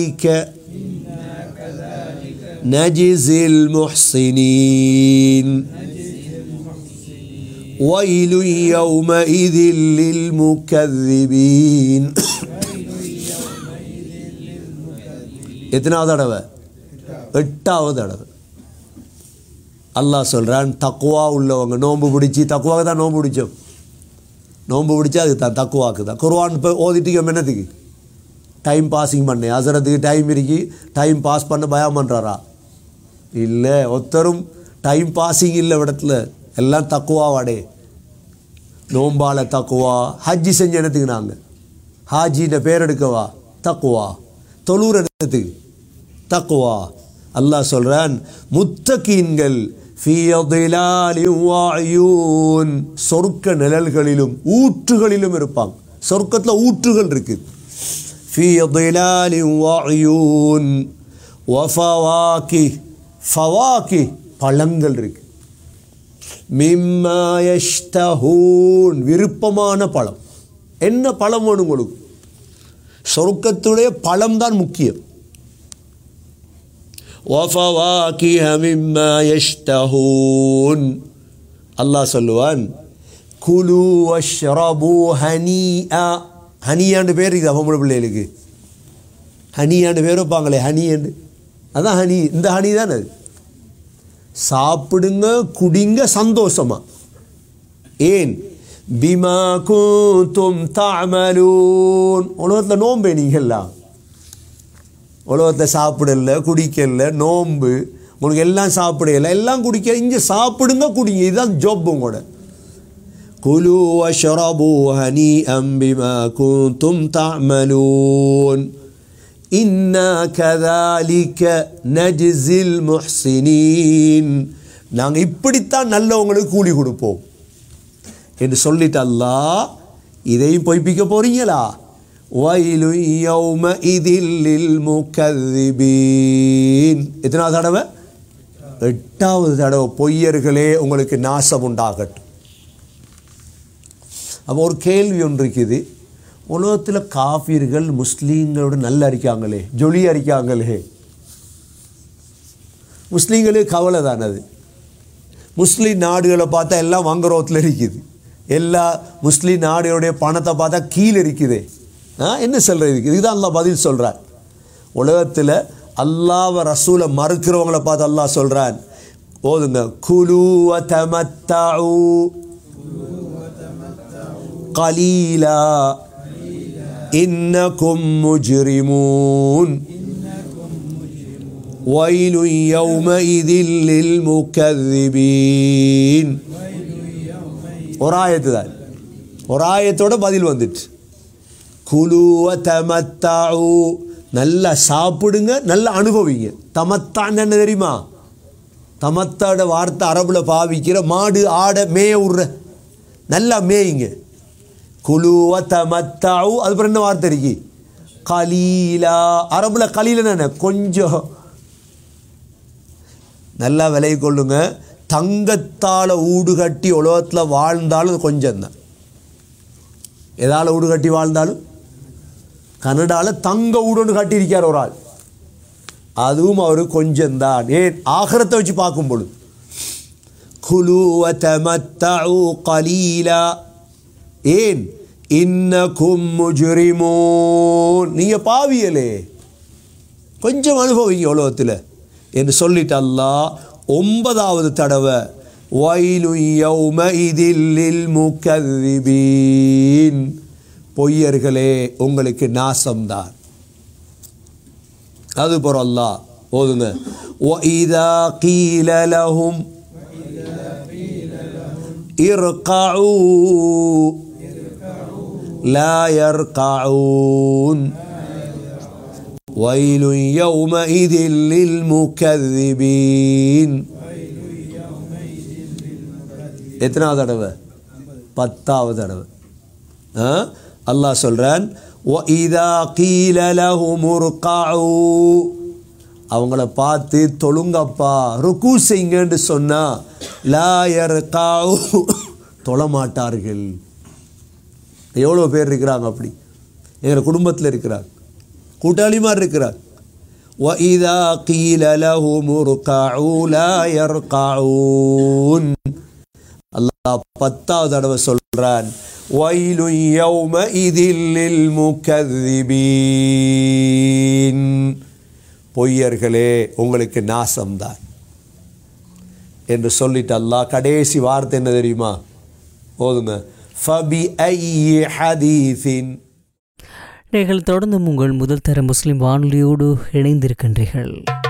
نجزي المحسنين ويل يومئذ للمكذبين எத்தனாவது தடவை எட்டாவது தடவை அல்லாஹ் சொல்கிறான் தக்குவா உள்ளவங்க நோன்பு பிடிச்சி தக்குவாக்கு தான் நோன்பு பிடிச்சோம் நோன்பு பிடிச்சா அதுக்கு தான் தக்குவாக்கு தான் குர்வான் இப்போ ஓதிட்டு என்னத்துக்கு டைம் பாஸிங் பண்ணேன் அசரத்துக்கு டைம் இருக்கு டைம் பாஸ் பண்ண பயம் பண்ணுறாரா இல்லை ஒருத்தரும் டைம் பாஸிங் இல்லை இடத்துல எல்லாம் தக்குவாவாடே நோம்பால தக்குவா ஹஜ்ஜி செஞ்ச இடத்துக்கு நாங்கள் ஹாஜின்ற பேர் எடுக்கவா தக்குவா தொழுற இடத்துக்கு தக்குவா அல்லாஹ் சொல்கிறான் முத்தகீன்கள் சொர்க்க நிழல்களிலும் ஊற்றுகளிலும் இருப்பாங்க சொர்க்கத்தில் ஊற்றுகள் இருக்குது في ظلال وعيون وفواكه فواكه பழங்கள் இருக்கு மிம்மா யஷ்தஹூன் விருப்பமான பழம் என்ன பழம் வேணும் உங்களுக்கு சொர்க்கத்துடைய பழம் தான் முக்கியம் وفواكه مما يشتهون அல்லாஹ் சொல்லுவான் குலு வஷ்ரபு ஹனீஆ ஹனியாண்டு பேர் இருக்குது பொம்பளை பிள்ளைகளுக்கு ஹனியாண்டு பேர் வைப்பாங்களே ஹனியாண்டு அதான் ஹனி இந்த ஹனி தானே அது சாப்பிடுங்க குடிங்க சந்தோஷமா ஏன் பிமா கூத்தும் தாமலூன் உலகத்தில் நோம்பே நீங்கள்லாம் உலகத்தில் சாப்பிடல குடிக்கல நோம்பு உங்களுக்கு எல்லாம் சாப்பிடல எல்லாம் குடிக்க இங்கே சாப்பிடுங்க குடிங்க இதுதான் ஜோப் உங்களோட كلوا واشربوا هنيئا بما كنتم تعملون إنا كذلك نجزي المحسنين நாங்கள் இப்படித்தான் நல்லவங்களுக்கு கூலி கொடுப்போம் என்று சொல்லிட்டு அல்லாஹ் இதையும் பொய்ப்பிக்க போறீங்களா வயலு யௌம இதில் முகதிபீன் எத்தனாவது தடவை எட்டாவது தடவை பொய்யர்களே உங்களுக்கு நாசம் உண்டாகட்டும் அப்போ ஒரு கேள்வி ஒன்று இருக்குது உலகத்தில் காஃபிர்கள் முஸ்லீம்களோட நல்லா இருக்காங்களே ஜொலியாக இருக்காங்களே முஸ்லீம்களுக்கு கவலை தானே அது முஸ்லீம் நாடுகளை பார்த்தா எல்லாம் வங்குரோத்தில் இருக்குது எல்லா முஸ்லீம் நாடுகளுடைய பணத்தை பார்த்தா கீழே இருக்குது ஆ என்ன சொல்கிறது இருக்குது இதுதான் அல்லாஹ் பதில் சொல்கிறார் உலகத்தில் அல்லாஹ் ரசூலை மறுக்கிறவங்களை பார்த்து அல்லாஹ் சொல்கிறான் ஓதுங்க குலு தமத்தாவு قليلا إنكم مجرمون ويل يومئذ للمكذبين ஒரு ஆயத்து தான் ஒரு ஆயத்தோட பதில் வந்துட்டு குலுவ தமத்தாவு நல்லா சாப்பிடுங்க நல்லா அனுபவிங்க தமத்தான் என்ன தெரியுமா தமத்தாட வார்த்தை அரபுல பாவிக்கிற மாடு ஆடை மேய விடுற நல்லா மேயுங்க குலுவ தமத்தாவு அதுக்கப்புறம் என்ன வார்த்தை இருக்கு கலீலா அரபுல கலீலன்னு என்ன கொஞ்சம் நல்லா விலை கொள்ளுங்க தங்கத்தால் ஊடு கட்டி உலகத்தில் வாழ்ந்தாலும் அது கொஞ்சம் தான் எதால் ஊடு கட்டி வாழ்ந்தாலும் கனடாவில் தங்க ஊடுன்னு கட்டியிருக்கார் ஒரு ஆள் அதுவும் அவர் கொஞ்சம்தான் ஏன் ஆகரத்தை வச்சு பார்க்கும் பொழுது குலு வதமத்தஉ கலீலா ஏன் இன்னக்கும் முஜ்ரிமூன் நீங்க பாவியலே கொஞ்சம் அனுபவிங்க உலகத்தில் என்று சொல்லிட்டு அல்லாஹ் ஒன்பதாவது தடவை வயலு யௌம இதில் முகதிபீன் பொய்யர்களே உங்களுக்கு நாசம்தான் அது போற அல்லாஹ் ஓதுங்க وَإِذَا قِيلَ لَهُمْ ارقعوا لا يرقعون ويل يومئذ للمكذبين எத்தனாவது தடவை பத்தாவது தடவை ஆ? அல்லாஹ் சொல்றான் وَإِذَا قِيلَ لَهُمُ ارْقَعُوا அவங்கள பார்த்து தொழுங்கப்பா ருக்கு செய்யுங்கன்னு சொன்னா லாயர் காவு தொழமாட்டார்கள் எவ்வளோ பேர் இருக்கிறாங்க அப்படி எங்கள் குடும்பத்தில் இருக்கிறார் கூட்டாளி மாதிரி இருக்கிறார் وإذا قيل لهم اركعوا لا يركعون அல்லாஹ் பத்தாவது தடவை சொல்றான் வயலு யௌம இதில் முக்கதிபீன் பொய்யர்களே உங்களுக்கு நாசம்தான் என்று சொல்லிட்டு அல்லாஹ் கடைசி வார்த்தை என்ன தெரியுமா போதுங்க ஃபபி ஐ ஹதீஸின் நீங்கள் தொடர்ந்து உங்கள் முதல் தர முஸ்லிம் வானொலியோடு இணைந்திருக்கின்றீர்கள்